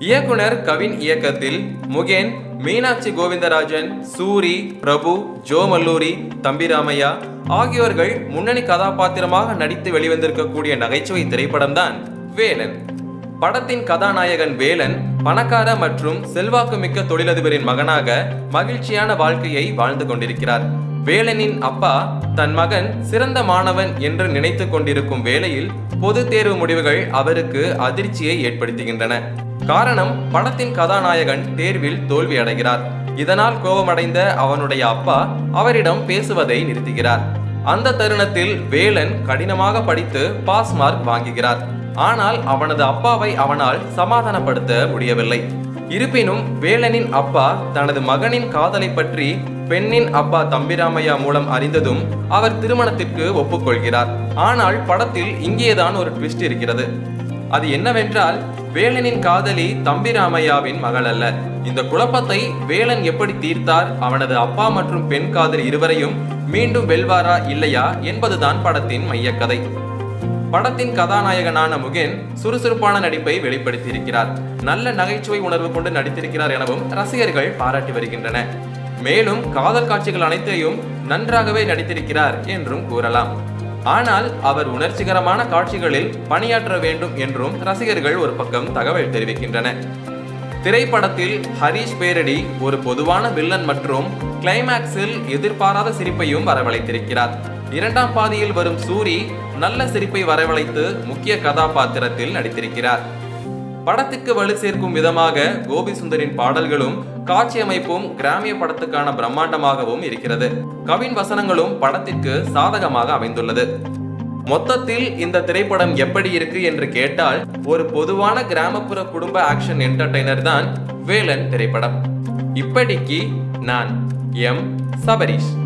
இயக்குனர் கவின் இயக்கத்தில் முகேன் மீனாட்சி கோவிந்தராஜன் சூரி பிரபு ஜோ மல்லூரி தம்பிராமையா ஆகியோர்கள் முன்னணி கதாபாத்திரமாக நடித்து வெளிவந்திருக்கக்கூடிய நகைச்சுவை திரைப்படம்தான் வேலன் படத்தின் கதாநாயகன் வேலன் பணக்கார மற்றும் செல்வாக்குமிக்க தொழிலதிபரின் மகனாக மகிழ்ச்சியான வாழ்க்கையை வாழ்ந்து கொண்டிருக்கிறார் வேலனின் அப்பா தன் மகன் சிறந்த மாணவன் என்று நினைத்து கொண்டிருக்கும் வேளையில் பொது தேர்வு முடிவுகள் அவருக்கு அதிர்ச்சியை ஏற்படுத்துகின்றன காரணம் படத்தின் கதாநாயகன் தேர்வில் தோல்வி அடைகிறார் இதனால் கோபமடைந்த அவனுடைய அப்பா அவரிடம் பேசுவதை நிறுத்துகிறார் அந்த தருணத்தில் வேலன் கடினமாக படித்து பாஸ் மார்க் வாங்குகிறார் ஆனால் அவனது அப்பாவை அவனால் சமாதானப்படுத்த முடியவில்லை இருப்பினும் வேலனின் அப்பா தனது மகனின் காதலை பற்றி பெண்ணின் அப்பா தம்பிராமையா மூலம் அறிந்ததும் அவர் திருமணத்திற்கு ஒப்புக்கொள்கிறார் ஆனால் படத்தில் இங்கேதான் ஒரு ட்விஸ்ட் இருக்கிறது அது என்னவென்றால் வேலனின் காதலி தம்பிராமையாவின் மகள் அல்ல இந்த குழப்பத்தை வேலன் எப்படி தீர்த்தார் அவனது அப்பா மற்றும் பெண் காதலி இருவரையும் மீண்டும் வெல்வாரா இல்லையா என்பதுதான் படத்தின் மையக்கதை படத்தின் கதாநாயகனான முகேன் சுறுசுறுப்பான நடிப்பை வெளிப்படுத்தியிருக்கிறார் நல்ல நகைச்சுவை உணர்வு கொண்டு நடித்திருக்கிறார் எனவும் ரசிகர்கள் பாராட்டி வருகின்றன மேலும் காதல் காட்சிகள் அனைத்தையும் நன்றாகவே நடித்திருக்கிறார் என்றும் கூறலாம் ஆனால் அவர் உணர்ச்சிகரமான காட்சிகளில் பணியாற்ற வேண்டும் என்றும் ரசிகர்கள் ஒரு பக்கம் தகவல் தெரிவிக்கின்றன திரைப்படத்தில் ஹரிஷ் பேரடி ஒரு பொதுவான வில்லன் மற்றும் கிளைமேக்ஸில் எதிர்பாராத சிரிப்பையும் வரவழைத்திருக்கிறார் இரண்டாம் பாதியில் வரும் சூரி நல்ல சிரிப்பை வரவழைத்து முக்கிய கதாபாத்திரத்தில் நடித்திருக்கிறார் படத்துக்கு வலு சேர்க்கும் விதமாக கோபி சுந்தரின் பாடல்களும் காட்சி அமைப்பும் கிராமிய படத்துக்கான பிரம்மாண்டமாகவும் இருக்கிறது கவின் வசனங்களும் படத்திற்கு சாதகமாக அமைந்துள்ளது மொத்தத்தில் இந்த திரைப்படம் எப்படி இருக்கு என்று கேட்டால் ஒரு பொதுவான கிராமப்புற குடும்ப ஆக்ஷன் என்டர்டைனர் தான் வேலன் திரைப்படம் இப்படிக்கு நான் எம் சபரீஷ்